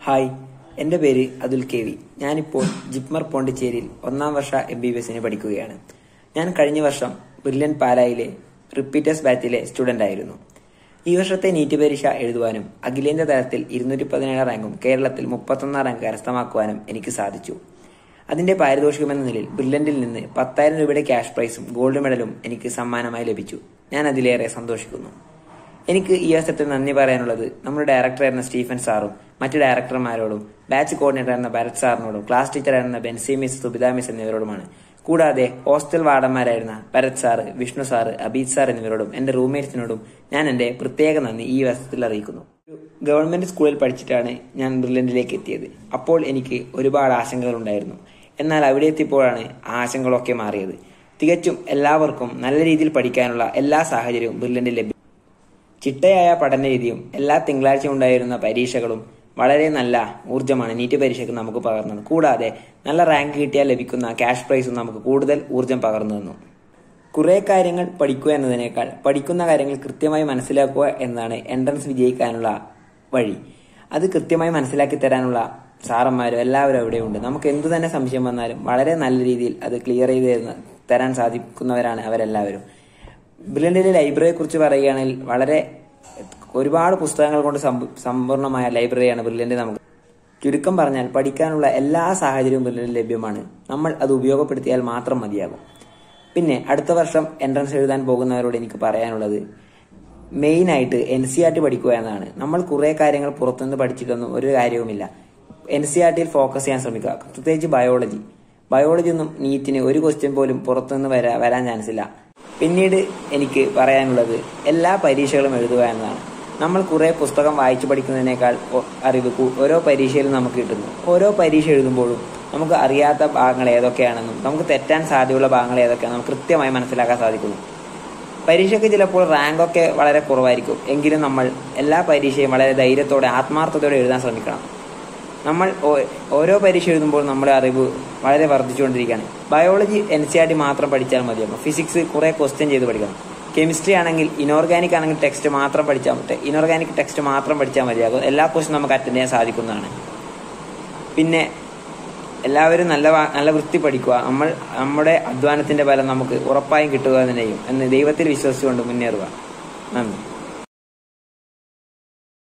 hi എൻ്റെ പേര് Atul K V ഞാനിപ്പോൾ ജിപ്മർ പോണ്ടിച്ചേരിയിൽ ഒന്നാം വർഷ എം ബി ബി എസിന് പഠിക്കുകയാണ് ഞാൻ കഴിഞ്ഞ വർഷം ബ്രില്യൻ പാലായിലെ റിപ്പീറ്റേഴ്സ് ബാച്ചിലെ സ്റ്റുഡൻ്റ് ആയിരുന്നു ഈ വർഷത്തെ നീറ്റ് പരീക്ഷ എഴുതുവാനും അഖിലേന്ത്യാ തലത്തിൽ ഇരുന്നൂറ്റി പതിനേഴ് റാങ്കും കേരളത്തിൽ മുപ്പത്തൊന്നാം റാങ്ക് കരസ്ഥമാക്കുവാനും എനിക്ക് സാധിച്ചു അതിന്റെ പാരിതോഷികമെന്ന നിലയിൽ ബ്രില്യന്റിൽ നിന്ന് പത്തായിരം രൂപയുടെ ക്യാഷ് പ്രൈസും ഗോൾഡ് മെഡലും എനിക്ക് സമ്മാനമായി ലഭിച്ചു ഞാൻ അതിലേറെ സന്തോഷിക്കുന്നു എനിക്ക് ഈ അവസരത്തിൽ നന്ദി പറയാനുള്ളത് നമ്മുടെ ഡയറക്ടറായിരുന്ന സ്റ്റീഫൻ സാറും മറ്റു ഡയറക്ടർമാരോടും ബാച്ച് കോർഡിനേറ്റർ ആയിരുന്ന ഭരത് സാറിനോടും ക്ലാസ് ടീച്ചറായിരുന്ന ബെൻസി മിസ് സുബിത മിസ് എന്നിവരോടുമാണ് കൂടാതെ ഹോസ്റ്റൽ വാർഡന്മാരായിരുന്ന Bharath sir Vishnu sir Abeeth sir എന്നിവരോടും എന്റെ റൂംമേറ്റ്സിനോടും ഞാൻ എന്റെ പ്രത്യേക നന്ദി ഈ അവസരത്തിൽ അറിയിക്കുന്നു ഒരു ഗവൺമെന്റ് സ്കൂളിൽ പഠിച്ചിട്ടാണ് ഞാൻ ബ്രില്യന്റിലേക്ക് എത്തിയത് അപ്പോൾ എനിക്ക് ഒരുപാട് ആശങ്കകൾ ഉണ്ടായിരുന്നു എന്നാൽ അവിടെ എത്തിയപ്പോഴാണ് ആ ആശങ്കകളൊക്കെ മാറിയത് തികച്ചും എല്ലാവർക്കും നല്ല രീതിയിൽ പഠിക്കാനുള്ള എല്ലാ സാഹചര്യവും ബ്രില്യന്റിൽ ലഭ്യം ചിട്ടയായ പഠന രീതിയും എല്ലാ തിങ്കളാഴ്ചയും ഉണ്ടായിരുന്ന പരീക്ഷകളും വളരെ നല്ല ഊർജ്ജമാണ് നീറ്റ് പരീക്ഷയ്ക്ക് നമുക്ക് പകർന്നത് കൂടാതെ നല്ല റാങ്ക് കിട്ടിയാൽ ലഭിക്കുന്ന ക്യാഷ് പ്രൈസും നമുക്ക് കൂടുതൽ ഊർജ്ജം പകർന്നു തന്നു കുറെ കാര്യങ്ങൾ പഠിക്കുക എന്നതിനേക്കാൾ പഠിക്കുന്ന കാര്യങ്ങൾ കൃത്യമായി മനസ്സിലാക്കുക എന്നതാണ് എൻട്രൻസ് വിജയിക്കാനുള്ള വഴി അത് കൃത്യമായി മനസ്സിലാക്കി തരാനുള്ള സാറന്മാരും എല്ലാവരും അവിടെയുണ്ട് നമുക്ക് എന്തു തന്നെ സംശയം വന്നാലും വളരെ നല്ല രീതിയിൽ അത് ക്ലിയർ ചെയ്ത് തരുന്ന- തരാൻ സാധിക്കുന്നവരാണ് അവരെല്ലാവരും ബ്രില്യന്റിലെ ലൈബ്രറിയെ കുറിച്ച് പറയുകയാണെങ്കിൽ വളരെ ഒരുപാട് പുസ്തകങ്ങൾ കൊണ്ട് സമ്പ- സമ്പൂർണ്ണമായ ലൈബ്രറിയാണ് ബ്രില്യന്റ് നമുക്ക് ചുരുക്കം പറഞ്ഞാൽ പഠിക്കാനുള്ള എല്ലാ സാഹചര്യവും ബ്രില്യന്റിൽ ലഭ്യമാണ് നമ്മൾ അത് ഉപയോഗപ്പെടുത്തിയാൽ മാത്രം മതിയാകും പിന്നെ അടുത്ത വർഷം എൻട്രൻസ് എഴുതാൻ പോകുന്നവരോട് എനിക്ക് പറയാനുള്ളത് മെയിൻ ആയിട്ട് എൻ സി ആർ ടി പഠിക്കുക എന്നതാണ് നമ്മൾ കുറെ കാര്യങ്ങൾ പുറത്തുനിന്ന് പഠിച്ചിട്ടൊന്നും ഒരു കാര്യവുമില്ല എൻ സി ആർ ടിയിൽ ഫോക്കസ് ചെയ്യാൻ ശ്രമിക്കുക പ്രത്യേകിച്ച് ബയോളജി ബയോളജി ഒന്നും നീറ്റിന് ഒരു ക്വസ്റ്റ്യൻ പോലും പുറത്തുനിന്ന് വരാ വരാൻ ചാൻസ് ഇല്ല പിന്നീട് എനിക്ക് പറയാനുള്ളത് എല്ലാ പരീക്ഷകളും എഴുതുക എന്നതാണ് നമ്മൾ കുറെ പുസ്തകം വായിച്ചു പഠിക്കുന്നതിനേക്കാൾ ഒ- അറിവ് കൂ- ഓരോ പരീക്ഷയിലും നമുക്ക് കിട്ടുന്നു ഓരോ പരീക്ഷ എഴുതുമ്പോഴും നമുക്ക് അറിയാത്ത ഭാഗങ്ങൾ ഏതൊക്കെയാണെന്നും നമുക്ക് തെറ്റാൻ സാധ്യതയുള്ള ഭാഗങ്ങൾ ഏതൊക്കെയാണെന്നും നമുക്ക് കൃത്യമായി മനസ്സിലാക്കാൻ സാധിക്കുന്നു പരീക്ഷയ്ക്ക് ചിലപ്പോൾ റാങ്കൊക്കെ വളരെ കുറവായിരിക്കും എങ്കിലും നമ്മൾ എല്ലാ പരീക്ഷയും വളരെ ധൈര്യത്തോടെ ആത്മാർത്ഥതയോടെ എഴുതാൻ ശ്രമിക്കണം നമ്മൾ ഓ- ഓരോ പരീക്ഷ എഴുതുമ്പോൾ നമ്മുടെ അറിവ് വളരെ വർദ്ധിച്ചുകൊണ്ടിരിക്കുകയാണ് biology N C R T മാത്രം പഠിച്ചാൽ മതിയാകും ഫിസിക്സ് കുറെ ക്വസ്റ്റ്യൻ ചെയ്ത് പഠിക്കണം കെമിസ്ട്രി ആണെങ്കിൽ ഇനോർഗാനിക് ആണെങ്കിൽ ടെക്സ്റ്റ് മാത്രം പഠിച്ചാൽ മതി ഇനോർഗാനിക് ടെക്സ്റ്റ് മാത്രം പഠിച്ചാൽ മതിയാകും എല്ലാ ക്വസ്റ്റ്യൻ നമുക്ക് അറ്റൻഡ് ചെയ്യാൻ സാധിക്കുന്നതാണ് പിന്നെ എല്ലാവരും നല്ല വാ- നല്ല വൃത്തി പഠിക്കുക നമ്മൾ നമ്മുടെ അധ്വാനത്തിന്റെ ഫലം നമുക്ക് ഉറപ്പായും കിട്ടുക തന്നെ ചെയ്യും എന്ന് ദൈവത്തിൽ വിശ്വസിച്ചുകൊണ്ട് മുന്നേറുക നന്ദി